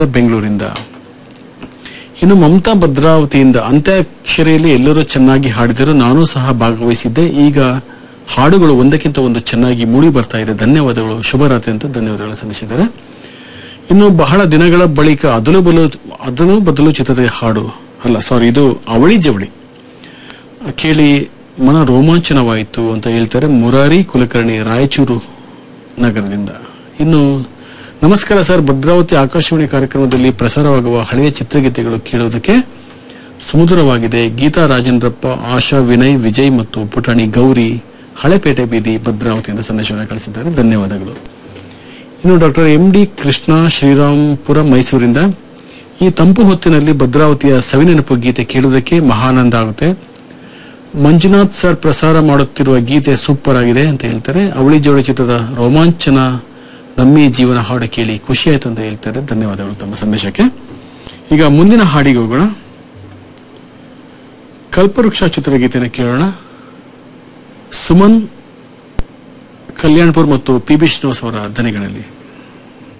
ಬೆಂಗಳೂರಿಂದ ಇನ್ನು ಮಮತಾ ಭದ್ರಾವತಿಯಿಂದ ಅಂತ್ಯಾಕ್ಷರಿಯಲ್ಲಿ ಎಲ್ಲರೂ ಚೆನ್ನಾಗಿ ಹಾಡಿದರು ನಾನು ಸಹ ಭಾಗವಹಿಸಿದ್ದೆ ಈಗ ಹಾಡುಗಳು ಒಂದಕ್ಕಿಂತ ಒಂದು ಚೆನ್ನಾಗಿ ಮೂಡಿ ಬರ್ತಾ ಇದೆ ಧನ್ಯವಾದಗಳು ಶುಭರಾತ್ರಿ ಅಂತ ಧನ್ಯವಾದಗಳು ಸಲ್ಲಿಸಿದ್ದಾರೆ ಇನ್ನು ಬಹಳ ದಿನಗಳ ಬಳಿಕ ಅದಲು ಬಲು ಅದಲು ಬದಲು ಚಿತ್ರದ ಹಾಡು ಅಲ್ಲ ಸಾರಿ ಇದು ಅವಳಿ ಜವಳಿ ಕೇಳಿ ಮನ ರೋಮಾಂಚನವಾಯಿತು ಅಂತ ಹೇಳ್ತಾರೆ ಮುರಾರಿ ಕುಲಕರ್ಣಿ ರಾಯಚೂರು ನಗರದಿಂದ ಇನ್ನು ನಮಸ್ಕಾರ ಸರ್ ಭದ್ರಾವತಿ ಆಕಾಶವಾಣಿ ಕಾರ್ಯಕ್ರಮದಲ್ಲಿ ಪ್ರಸಾರವಾಗುವ ಹಳೆಯ ಚಿತ್ರಗೀತೆಗಳು ಕೇಳುವುದಕ್ಕೆ ಸುಮಧುರವಾಗಿದೆ ಗೀತಾ ರಾಜೇಂದ್ರಪ್ಪ ಆಶಾ ವಿನಯ್ ವಿಜಯ್ ಮತ್ತು ಪುಟಾಣಿ ಗೌರಿ ಹಳೆಪೇಟೆ ಬೀದಿ ಭದ್ರಾವತಿಯಿಂದ ಸಂದೇಶವನ್ನು ಕಳಿಸಿದ್ದಾರೆ ಧನ್ಯವಾದಗಳು ಇನ್ನು doctor M D Krishna Srirampura ಮೈಸೂರಿಂದ ಈ ತಂಪು ಹೊತ್ತಿನಲ್ಲಿ ಭದ್ರಾವತಿಯ ಸವಿನೆನಪು ಗೀತೆ ಕೇಳುವುದಕ್ಕೆ ಮಹಾನಂದ ಆಗುತ್ತೆ ಮಂಜುನಾಥ್ ಸರ್ ಪ್ರಸಾರ ಮಾಡುತ್ತಿರುವ ಗೀತೆ ಸೂಪರ್ ಆಗಿದೆ ಅಂತ ಹೇಳ್ತಾರೆ ಅವಳಿ ಜೋಡಿ ಚಿತ್ರದ ರೋಮಾಂಚನ ನಮ್ಮಿ ಜೀವನ ಹಾಡು ಕೇಳಿ ಖುಷಿ ಆಯ್ತು ಅಂತ ಹೇಳ್ತಾರೆ ಧನ್ಯವಾದಗಳು ತಮ್ಮ ಸಂದೇಶಕ್ಕೆ ಈಗ ಮುಂದಿನ ಹಾಡಿಗೆ ಹೋಗೋಣ ಕಲ್ಪವೃಕ್ಷ ಚಿತ್ರಗೀತೆನ ಕೇಳೋಣ ಸುಮನ್ ಕಲ್ಯಾಣ್ಪುರ್ ಮತ್ತು ಪಿ ಬಿ ಶ್ರೀನಿವಾಸ್ ಅವರ ಧ್ವನಿಗಳಲ್ಲಿ